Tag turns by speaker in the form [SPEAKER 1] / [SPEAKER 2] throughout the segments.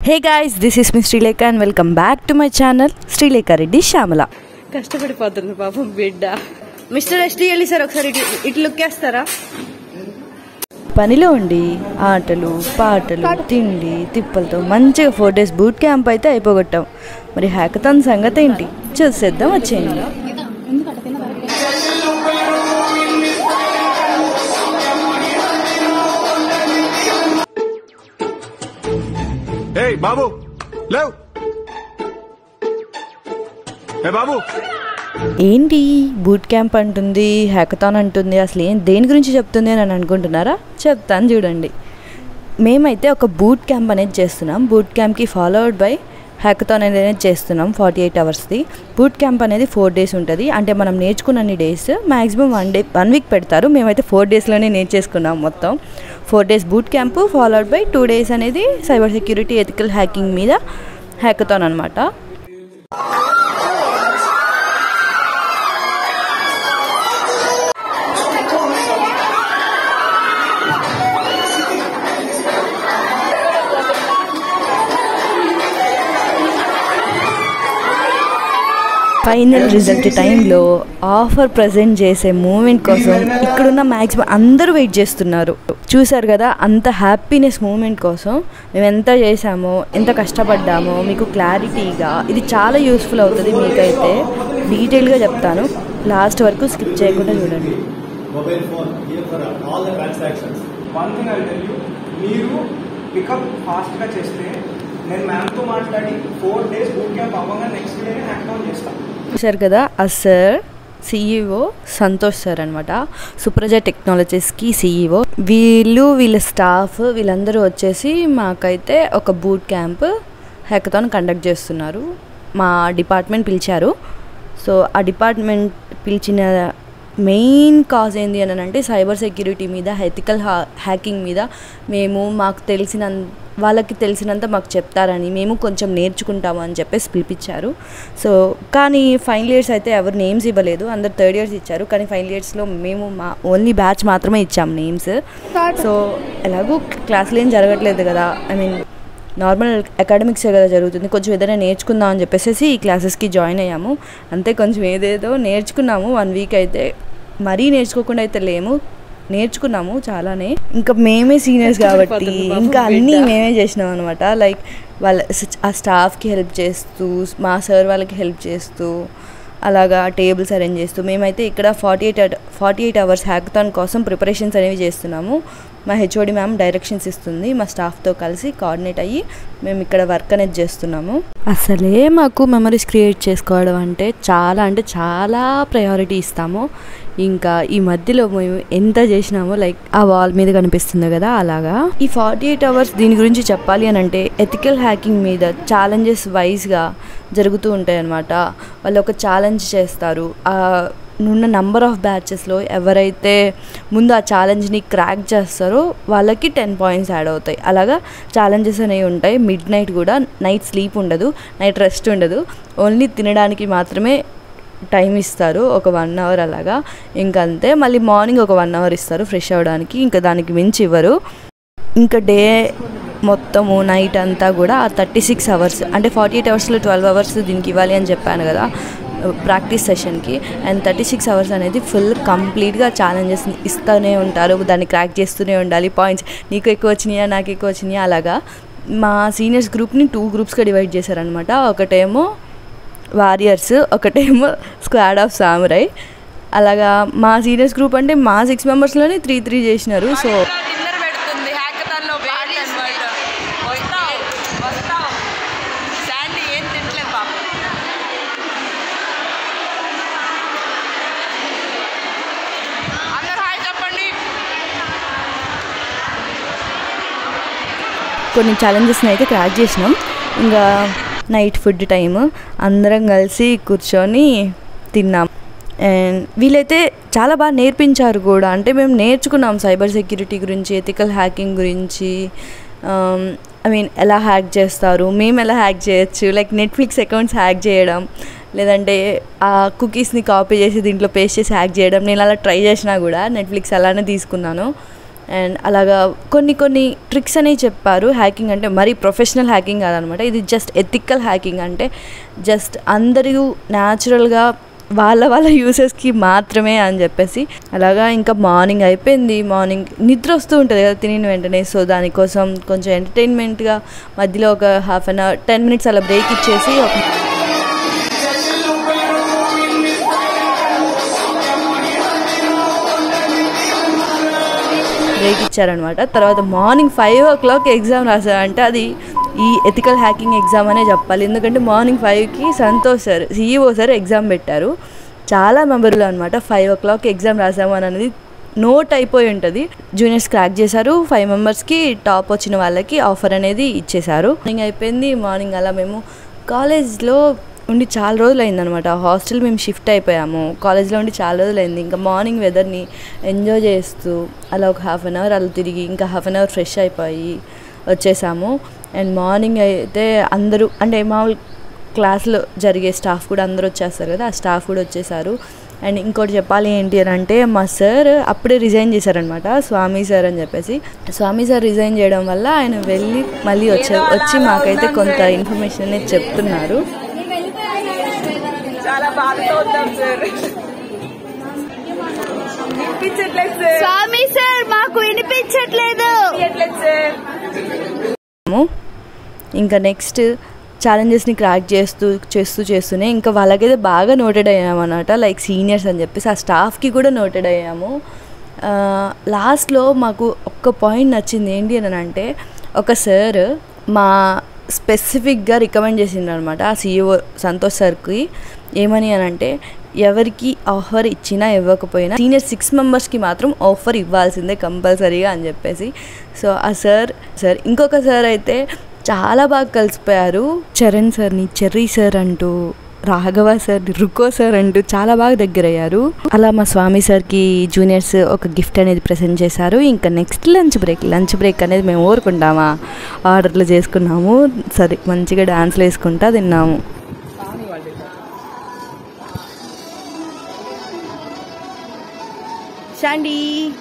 [SPEAKER 1] Hey guys this is me Sreelekha and welcome back to my channel Sreelekha Reddy Shyamala
[SPEAKER 2] కష్టపడిపోతుంది పాపం బిడ్డ mister ST వెళ్ళి sir ఒకసారి ఇటు ఇటు లుక్ వేస్తారా
[SPEAKER 1] పనిలో ఉండి ఆటలు పాటలు తిండి తిప్పలతో మంచిగా ఫోర్ డేస్ బూట్ క్యాంప్ అయితే అయిపోగొట్టాం మరి హ్యాకథాన్ సంగతి ఏంటి చూసేద్దాం వచ్చేయండి
[SPEAKER 3] ఏయ్ బాబు లేవ్ ఏ బాబు
[SPEAKER 1] ఏంటి బూట్ క్యాంప్ అంటుంది హ్యాకథాన్ అంటుంది అసలు ఏం దేని గురించి చెప్తుంది అని అనుకుంటున్నారా చెప్తాను చూడండి మేమైతే ఒక బూట్ క్యాంప్ అనేది చేస్తున్నాం బూట్ క్యాంప్కి ఫాలోవర్డ్ బై హ్యాకథాన్ అనేది చేస్తున్నాం ఫార్టీ ఎయిట్ అవర్స్ది బూట్ క్యాంప్ అనేది ఫోర్ డేస్ ఉంటుంది అంటే మనం నేర్చుకున్న days maximum one day one week పెడతారు మేమైతే ఫోర్ డేస్లోనే నేర్చేసుకున్నాం మొత్తం four days boot camp followed by two days అనేది సైబర్ సెక్యూరిటీ ఎథికల్ హ్యాకింగ్ మీద హ్యాకథాన్ అనమాట ఫైనల్ రిజల్ట్ టైంలో ఆఫర్ ప్రజెంట్ చేసే మూమెంట్ కోసం ఇక్కడున్న మ్యాక్సిమం అందరూ వెయిట్ చేస్తున్నారు చూసారు కదా అంత హ్యాపీనెస్ మూమెంట్ కోసం మేము ఎంత చేసామో ఎంత కష్టపడ్డామో మీకు క్లారిటీగా ఇది చాలా యూస్ఫుల్ అవుతుంది మీకైతే డీటెయిల్గా చెప్తాను లాస్ట్ వరకు స్కిప్ చేయకుండా చూడండి
[SPEAKER 4] mobile phone here for all the transactions.
[SPEAKER 5] One thing I tell you మీరు పికప్ ఫాస్ట్గా చేస్తే నేను మ్యామ్తో మాట్లాడి ఫోర్ డేస్ బూట్ క్యాంప్ అవ్వగా నెక్స్ట్ డేనే హ్యాక్ డౌన్ చేస్తాను
[SPEAKER 1] చూసారు కదా ఆ సార్ సిఈఓ సంతోష్ సార్ అనమాట సుప్రజ టెక్నాలజీస్కి సిఈఓ వీళ్ళు వీళ్ళ స్టాఫ్ వీళ్ళందరూ వచ్చేసి మాకైతే ఒక బూట్ క్యాంప్ హ్యాకథాన్ కండక్ట్ చేస్తున్నారు మా డిపార్ట్మెంట్ పిలిచారు సో ఆ డిపార్ట్మెంట్ పిలిచిన మెయిన్ కాజ్ ఏంది అని అంటే సైబర్ సెక్యూరిటీ మీద ఎథికల్ హ్యాకింగ్ మీద మేము మాకు తెలిసిన వాళ్ళకి తెలిసినంత మాకు చెప్తారని మేము కొంచెం నేర్చుకుంటాము అని చెప్పేసి పిలిపించారు సో కానీ ఫైనల్ ఇయర్స్ అయితే ఎవరు నేమ్స్ ఇవ్వలేదు అందరు థర్డ్ ఇయర్స్ ఇచ్చారు కానీ ఫైనల్ ఇయర్స్లో మేము మా ఓన్లీ బ్యాచ్ మాత్రమే ఇచ్చాము నేమ్స్ సో ఎలాగో క్లాసులు ఏం జరగట్లేదు కదా ఐ మీన్ నార్మల్ అకాడమిక్సే కదా జరుగుతుంది కొంచెం ఏదైనా నేర్చుకుందాం అని చెప్పేసి ఈ క్లాసెస్కి జాయిన్ అయ్యాము అంతే కొంచెం ఏదేదో నేర్చుకున్నాము వన్ వీక్ అయితే మరీ నేర్చుకోకుండా అయితే లేము నేర్చుకున్నాము చాలానే ఇంకా మేమే సీనియర్స్ కాబట్టి ఇంకా అన్నీ మేమే చేసినాం అనమాట లైక్ వాళ్ళ ఆ స్టాఫ్కి హెల్ప్ చేస్తూ మా సార్ వాళ్ళకి హెల్ప్ చేస్తూ అలాగా టేబుల్స్ అరేంజ్ చేస్తూ మేమైతే ఇక్కడ forty eight forty eight hours hackathon కోసం ప్రిపరేషన్స్ అనేవి చేస్తున్నాము మా హెచ్ఓడి మ్యామ్ డైరెక్షన్స్ ఇస్తుంది మా స్టాఫ్తో కలిసి కోఆర్డినేట్ అయ్యి మేము ఇక్కడ వర్క్ అనేది చేస్తున్నాము అసలే మాకు మెమరీస్ క్రియేట్ చేసుకోవడం అంటే చాలా అంటే చాలా ప్రయారిటీ ఇస్తాము ఇంకా ఈ మధ్యలో మేము ఎంత చేసినామో లైక్ ఆ వాల్ మీద కనిపిస్తుంది కదా అలాగా ఈ ఫార్టీ ఎయిట్ అవర్స్ దీని గురించి చెప్పాలి అని అంటే ఎథికల్ హ్యాకింగ్ మీద ఛాలెంజెస్ వైజ్గా జరుగుతూ ఉంటాయి అన్నమాట వాళ్ళు ఒక ఛాలెంజ్ చేస్తారు ఆ ఉన్న నంబర్ ఆఫ్ బ్యాచెస్లో ఎవరైతే ముందు ఆ ఛాలెంజ్ని క్రాక్ చేస్తారో వాళ్ళకి టెన్ పాయింట్స్ యాడ్ అవుతాయి అలాగా ఛాలెంజెస్ అనేవి ఉంటాయి మిడ్ నైట్ కూడా నైట్ స్లీప్ ఉండదు నైట్ రెస్ట్ ఉండదు ఓన్లీ తినడానికి మాత్రమే టైం ఇస్తారు ఒక వన్ అవర్ అలాగా ఇంకా అంతే మళ్ళీ మార్నింగ్ ఒక వన్ అవర్ ఇస్తారు ఫ్రెష్ అవ్వడానికి ఇంకా దానికి మించి ఇవ్వరు ఇంకా డే మొత్తము నైట్ అంతా కూడా ఆ థర్టీ సిక్స్ అవర్స్ అంటే ఫార్టీ ఎయిట్ అవర్స్లో ట్వెల్వ్ అవర్స్ దీనికి ఇవ్వాలి అని చెప్పాను కదా ప్రాక్టీస్ సెషన్కి అండ్ థర్టీ సిక్స్ అవర్స్ అనేది ఫుల్ కంప్లీట్గా ఛాలెంజెస్ ఇస్తూనే ఉంటారు దాన్ని క్రాక్ చేస్తూనే ఉండాలి పాయింట్స్ నీకు ఎక్కువ వచ్చినాయా నాకు ఎక్కువ వచ్చినాయా అలాగా మా సీనియర్స్ గ్రూప్ని టూ గ్రూప్స్గా డివైడ్ చేశారనమాట ఒకటేమో వారియర్స్ ఒకటేమో స్క్వాడ్ ఆఫ్ సామురై అలాగా మా సీనియర్స్ గ్రూప్ అంటే మా సిక్స్ మెంబర్స్లోనే త్రీ త్రీ చేసినారు సో
[SPEAKER 2] డిన్నర్ పెడుతుంది హ్యాకథాన్ లో పార్టీ అనమాట వస్తావు వస్తావు శాండీ ఏం తింటలేదు పాప అందరు హాయ్ చెప్పండి
[SPEAKER 1] కొన్ని ఛాలెంజెస్ని అయితే క్రాక్ చేసినాం ఇంకా నైట్ ఫుడ్ టైం అందరం కలిసి కూర్చొని తిన్నాం అండ్ వీళ్ళైతే చాలా బాగా నేర్పించారు కూడా అంటే మేము నేర్చుకున్నాం సైబర్ సెక్యూరిటీ గురించి ఎథికల్ హ్యాకింగ్ గురించి ఐ మీన్ ఎలా హ్యాక్ చేస్తారు మేము ఎలా హ్యాక్ చేయొచ్చు లైక్ నెట్ఫ్లిక్స్ అకౌంట్స్ హ్యాక్ చేయడం లేదంటే ఆ కుకీస్ని కాపీ చేసి దీంట్లో పేస్ట్ చేసి హ్యాక్ చేయడం నేను అలా ట్రై చేసినా కూడా నెట్ఫ్లిక్స్ అలానే తీసుకున్నాను అండ్ అలాగా కొన్ని కొన్ని ట్రిక్స్ అనేవి చెప్పారు హ్యాకింగ్ అంటే మరీ ప్రొఫెషనల్ హ్యాకింగ్ కాదనమాట ఇది జస్ట్ ఎథికల్ హ్యాకింగ్ అంటే జస్ట్ అందరూ న్యాచురల్గా వాళ్ళ వాళ్ళ యూసెస్కి మాత్రమే అని చెప్పేసి అలాగా ఇంకా మార్నింగ్ అయిపోయింది మార్నింగ్ నిద్ర వస్తూ ఉంటుంది కదా తినిన వెంటనే సో దానికోసం కొంచెం ఎంటర్టైన్మెంట్గా మధ్యలో ఒక half an hour ten minutes అలా బ్రేక్ ఇచ్చేసి ఒక బ్రేక్ ఇచ్చారనమాట తర్వాత morning five o'clock exam రాశారంటే అది ఈ ఎథికల్ హ్యాకింగ్ ఎగ్జామ్ అనే చెప్పాలి ఎందుకంటే మార్నింగ్ ఫైవ్కి Santosh sir CEO sir exam పెట్టారు చాలా మెమరబుల్ అనమాట ఫైవ్ ఓ క్లాక్ ఎగ్జామ్ రాసాము అని అనేది నోట్ అయిపోయి ఉంటుంది జూనియర్స్ క్రాక్ చేశారు ఫైవ్ మెంబర్స్కి టాప్ వచ్చిన వాళ్ళకి ఆఫర్ అనేది ఇచ్చేశారు మార్నింగ్ అయిపోయింది మార్నింగ్ అలా మేము కాలేజ్లో ఉండి చాలా రోజులు అయిందనమాట హాస్టల్ మేము షిఫ్ట్ అయిపోయాము కాలేజ్లో ఉండి చాలా రోజులు అయింది ఇంకా మార్నింగ్ వెదర్ని ఎంజాయ్ చేస్తూ అలా ఒక హాఫ్ అన్ అవర్ అలా తిరిగి ఇంకా హాఫ్ అన్ అవర్ ఫ్రెష్ అయిపోయి వచ్చేసాము అండ్ మార్నింగ్ అయితే అందరూ అంటే మామూలు క్లాస్లో జరిగే స్టాఫ్ కూడా అందరూ వచ్చేస్తారు కదా ఆ స్టాఫ్ కూడా వచ్చేసారు అండ్ ఇంకోటి చెప్పాలి ఏంటి అని అంటే మా సార్ అప్పుడే రిజైన్ చేశారనమాట స్వామి సార్ అని చెప్పేసి స్వామి సార్ రిజైన్ చేయడం వల్ల ఆయన వెళ్ళి మళ్ళీ వచ్చే వచ్చి మాకైతే కొంత ఇన్ఫర్మేషన్ అనేది చెప్తున్నారు
[SPEAKER 2] చాలా బాధతో ఉంటాం సార్ వినిపించట్లేదు సార్
[SPEAKER 6] స్వామి సార్ మాకు వినిపించట్లేదు
[SPEAKER 2] వినిపించట్లేదు సార్
[SPEAKER 1] చేసాము ఇంకా నెక్స్ట్ ఛాలెంజెస్ని క్రాక్ చేస్తూ చేస్తూ చేస్తూనే ఇంకా వాళ్ళకైతే బాగా నోటెడ్ అయ్యాము అనమాట లైక్ సీనియర్స్ అని చెప్పేసి ఆ స్టాఫ్కి కూడా నోటెడ్ అయ్యాము లాస్ట్లో మాకు ఒక్క పాయింట్ నచ్చింది ఏంటి అని అంటే ఒక సార్ మా స్పెసిఫిక్గా రికమెండ్ చేసిండు అనమాట ఆ సీఈఓ సంతోష్ సార్కి ఏమని అని అంటే ఎవరికి ఆఫర్ ఇచ్చినా ఇవ్వకపోయినా సీనియర్ సిక్స్ మెంబర్స్కి మాత్రం ఆఫర్ ఇవ్వాల్సిందే కంపల్సరీగా అని చెప్పేసి సో ఆ సార్ సార్ ఇంకొక సార్ అయితే చాలా బాగా కలిసిపోయారు చరణ్ సార్ని చెర్రీ సార్ అంటూ రాఘవ సార్ రుకో సార్ అంటూ చాలా బాగా దగ్గరయ్యారు అలా మా స్వామి సార్కి జూనియర్స్ ఒక గిఫ్ట్ అనేది ప్రజెంట్ చేశారు ఇంకా next lunch break lunch break అనేది మేము ఊరుకుంటామా ఆర్డర్లు చేసుకున్నాము సరే మంచిగా డాన్స్లు వేసుకుంటా తిన్నాము
[SPEAKER 6] శాండీ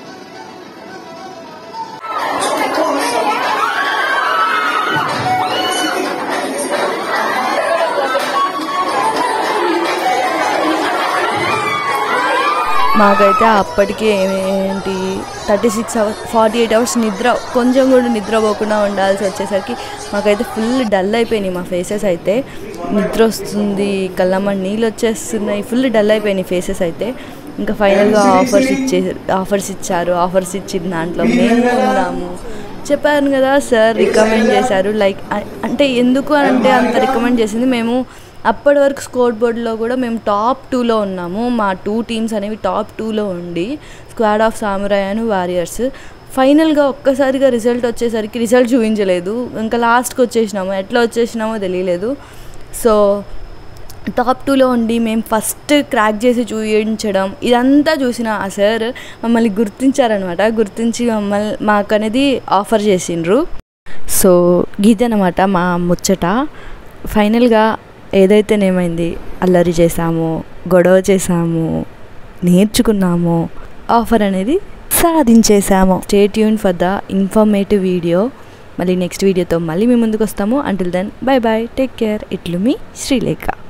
[SPEAKER 1] మాకైతే అప్పటికే ఏంటి thirty six hours forty eight hours నిద్ర కొంచెం కూడా నిద్ర పోకుండా ఉండాల్సి వచ్చేసరికి మాకైతే ఫుల్ డల్ అయిపోయినాయి మా ఫేసెస్ అయితే నిద్ర వస్తుంది కళ్ళమ్మ నీళ్ళు వచ్చేస్తున్నాయి ఫుల్ డల్ అయిపోయినాయి ఫేసెస్ అయితే ఇంకా ఫైనల్గా ఆఫర్స్ ఇచ్చే ఆఫర్స్ ఇచ్చారు ఆఫర్స్ ఇచ్చిన దాంట్లో మేము ఉన్నాము చెప్పాను కదా సార్ రికమెండ్ చేశారు లైక్ అంటే ఎందుకు అంటే అంత రికమెండ్ చేసింది మేము అప్పటి వరకు స్కోర్ బోర్డ్లో కూడా మేము టాప్ టూలో ఉన్నాము మా టూ టీమ్స్ అనేవి టాప్ టూలో ఉండి స్క్వాడ్ ఆఫ్ సామురాయ్ అని వారియర్స్ ఫైనల్గా ఒక్కసారిగా రిజల్ట్ వచ్చేసరికి రిజల్ట్ చూపించలేదు ఇంకా లాస్ట్కి వచ్చేసినాము ఎట్లా వచ్చేసినామో తెలియలేదు సో టాప్ టూలో ఉండి మేము ఫస్ట్ క్రాక్ చేసి చూపించడం ఇదంతా చూసిన ఆ సార్ మమ్మల్ని గుర్తించారనమాట గుర్తించి మమ్మల్ని మాకు అనేది ఆఫర్ చేసిండ్రు సో గీదనమాట మా ముచ్చట ఫైనల్గా ఏదైతేనేమైంది అల్లరి చేసామో గొడవ చేసాము నేర్చుకున్నామో ఆఫర్ అనేది సాధించేసాము stay tuned for the informative video మళ్ళీ నెక్స్ట్ వీడియోతో మళ్ళీ మీ ముందుకు వస్తాము until then bye bye take care ఇట్లు మీ శ్రీలేఖ